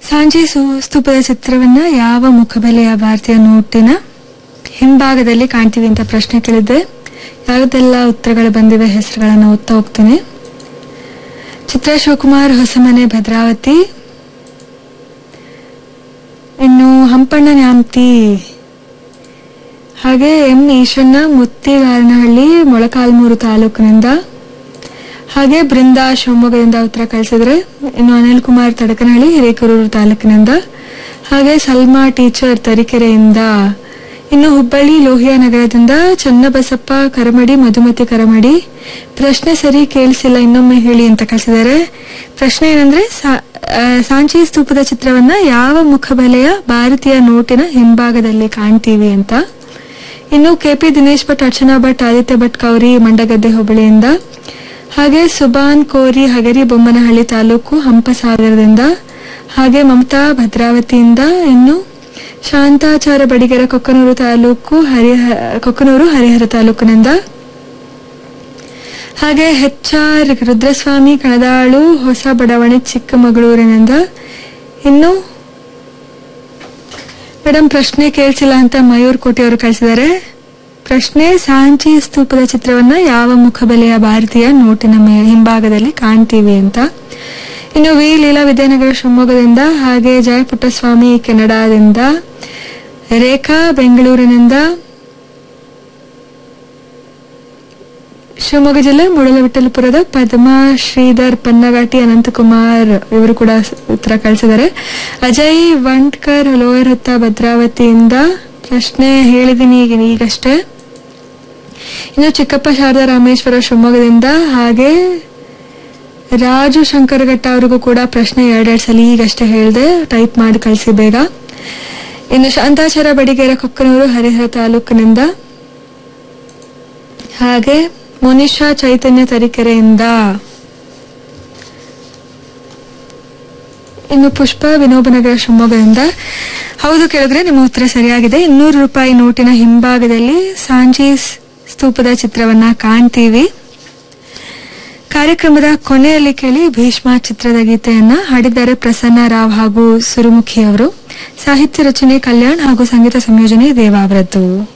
ಸಾಂಜಿ ಸು- ಸ್ತೂಪದ ಚಿತ್ರವನ್ನ ಯಾವ ಮುಖಬೆಲೆಯ ಭಾರತೀಯ ನೋಟಿನ ಹಿಂಭಾಗದಲ್ಲಿ ಕಾಣ್ತೀವಿ ಅಂತ ಪ್ರಶ್ನೆ ಕೇಳಿದ್ದೆ ಯಾವುದೆಲ್ಲ ಉತ್ತರಗಳು ಬಂದಿವೆ ಹೆಸರುಗಳನ್ನು ಓದ್ತಾ ಹೋಗ್ತೀನಿ ಚಿತ್ರ ಶಿವಕುಮಾರ್ ಹೊಸಮನೆ ಭದ್ರಾವತಿ ಇನ್ನು ಹಂಪಣ್ಣ ನ್ಯಾಮತಿ ಹಾಗೆ ಎಂ ಈಶಣ್ಣ ಮುತ್ತಿಗಾರನಹಳ್ಳಿ ಮೊಳಕಾಲ್ಮೂರು ತಾಲೂಕಿನಿಂದ ಹಾಗೆ ಬೃಂದಾ ಶಿವಮೊಗ್ಗದಿಂದ ಉತ್ತರ ಕಳಿಸಿದ್ರೆ ಇನ್ನು ಅನಿಲ್ ಕುಮಾರ್ ತಡಕನಹಳ್ಳಿ ಹಿರೇಕೆರೂರು ತಾಲೂಕಿನಿಂದ ಹಾಗೆ ಸಲ್ಮಾ ಟೀಚರ್ ತರೀಕೆರೆಯಿಂದ ಇನ್ನು ಹುಬ್ಬಳ್ಳಿ ಲೋಹಿಯಾ ನಗರದಿಂದ ಚನ್ನಬಸಪ್ಪ ಕರಮಡಿ ಮಧುಮತಿ ಕರಮಡಿ ಪ್ರಶ್ನೆ ಸರಿ ಕೇಳಿಸಿಲ್ಲ ಇನ್ನೊಮ್ಮೆ ಹೇಳಿ ಅಂತ ಕಳಿಸಿದ್ದಾರೆ ಪ್ರಶ್ನೆ ಏನಂದ್ರೆ ಸಾ- ಆ, ಸಾಂಚಿ ಸ್ತೂಪದ ಚಿತ್ರವನ್ನ ಯಾವ ಮುಖಬೆಲೆಯ ಭಾರತೀಯ ನೋಟಿನ ಹಿಂಭಾಗದಲ್ಲಿ ಕಾಣ್ತೀವಿ ಅಂತ ಇನ್ನು ಕೆಪಿ ದಿನೇಶ್ ಭಟ್ ಅರ್ಚನಾ ಭಟ್ ಆದಿತ್ಯ ಭಟ್ ಕೌರಿ ಮಂಡಗದ್ದೆ ಹುಬ್ಬಳ್ಳಿಯಿಂದ ಹಾಗೆ ಸುಬಾನ್ ಕೋರಿ ಹಗರಿ ಬೊಮ್ಮನಹಳ್ಳಿ ತಾಲೂಕು ಹಂಪಸಾಗರದಿಂದ ಹಾಗೆ ಮಮತಾ ಭದ್ರಾವತಿಯಿಂದ ಇನ್ನು ಶಾಂತಾಚಾರ ಬಡಿಗೆರ ಕೊಕ್ಕನೂರು ತಾಲೂಕು ಹರಿಹ ಕೊಕ್ಕನೂರು ಹರಿಹರ ತಾಲೂಕಿನಿಂದ ಹಾಗೆ ಹೆಚ್ ಆರ್ ರುದ್ರಸ್ವಾಮಿ ಕಣದಾಳು ಹೊಸ ಬಡಾವಣೆ ಚಿಕ್ಕಮಗಳೂರಿನಿಂದ ಇನ್ನು ಮೇಡಮ್ ಪ್ರಶ್ನೆ ಕೇಳಿಸಿಲ್ಲ ಅಂತ ಮಯೂರ್ ಕೋಟಿ ಅವರು ಕಳಿಸಿದ್ದಾರೆ ಪ್ರಶ್ನೆ ಸಾಂಚಿ ಸ್ತೂಪದ ಚಿತ್ರವನ್ನ ಯಾವ ಮುಖಬೆಲೆಯ ಭಾರತೀಯ ನೋಟಿನ ಮೇ ಹಿಂಭಾಗದಲ್ಲಿ ಕಾಣ್ತೀವಿ ಅಂತ ಇನ್ನು ವಿ ಲೀಲಾ ವಿದ್ಯಾನಗರ ಶಿವಮೊಗ್ಗದಿಂದ ಹಾಗೆ ಜಯ ಪುಟ್ಟಸ್ವಾಮಿ ಕೆನಡಾದಿಂದ ರೇಖಾ ಬೆಂಗಳೂರಿನಿಂದ ಶಿವಮೊಗ್ಗ ಜಿಲ್ಲೆ ಮೂಡಲವಿಠಲಪುರದ ಪದ್ಮಾ ಶ್ರೀಧರ್ ಪನ್ನಗಾಟಿ ಅನಂತಕುಮಾರ್ ಇವರು ಕೂಡ ಸ- ಉತ್ತರ ಕಳಿಸಿದ್ದಾರೆ ಅಜಯ್ ವಂಟ್ಕರ್ ಲೋಯರ್ ಹೊತ್ತ ಭದ್ರಾವತಿಯಿಂದ ಪ್ರಶ್ನೆ ಹೇಳಿದೀನಿ ಈಗ ಈಗಷ್ಟೇ ಇನ್ನು ಚಿಕ್ಕಪ್ಪ ಶಾರದಾ ರಾಮೇಶ್ವರ ಶಿವಮೊಗ್ಗದಿಂದ ಹಾಗೆ ರಾಜು ಶಂಕರಘಟ್ಟ ಅವರಿಗೂ ಕೂಡ ಪ್ರಶ್ನೆ ಎರಡೆರಡು ಸಲ ಈಗಷ್ಟೇ ಹೇಳಿದೆ ಟೈಪ್ ಮಾಡಿ ಕಳಿಸಿ ಬೇಗ ಇನ್ನು ಶಾಂತಾಚಾರ ಬಡಿಗೇರ ಕೊಕ್ಕನೂರು ಹರಿಹರ ತಾಲೂಕಿನಿಂದ ಹಾಗೆ ಮುನಿಷಾ ಚೈತನ್ಯ ತರೀಕೆರೆಯಿಂದ ಇನ್ನು ಪುಷ್ಪ ವಿನೋಬನಗರ ಶಿವಮೊಗ್ಗದಿಂದ ಹೌದು ಕೇಳಿದ್ರೆ ನಿಮ್ಮ ಉತ್ತರ ಸರಿಯಾಗಿದೆ ಇನ್ನೂರು ರೂಪಾಯಿ ನೋಟಿನ ಹಿಂಭಾಗದಲ್ಲಿ ಸಾಂಜಿ ಸ್- ಸ್ತೂಪದ ಚಿತ್ರವನ್ನ ಕಾಣ್ತೀವಿ ಕಾರ್ಯಕ್ರಮದ ಕೊನೆಯಲ್ಲಿ ಕೇಳಿ ಭೀಷ್ಮ ಚಿತ್ರದ ಗೀತೆಯನ್ನ ಹಾಡಿದ್ದಾರೆ ಪ್ರಸನ್ನ ರಾವ್ ಹಾಗೂ ಸುರುಮುಖಿ ಅವರು ಸಾಹಿತ್ಯ ರಚನೆ ಕಲ್ಯಾಣ್ ಹಾಗೂ ಸಂಗೀತ ಸಂಯೋಜನೆ ದೇವಾವರದ್ದು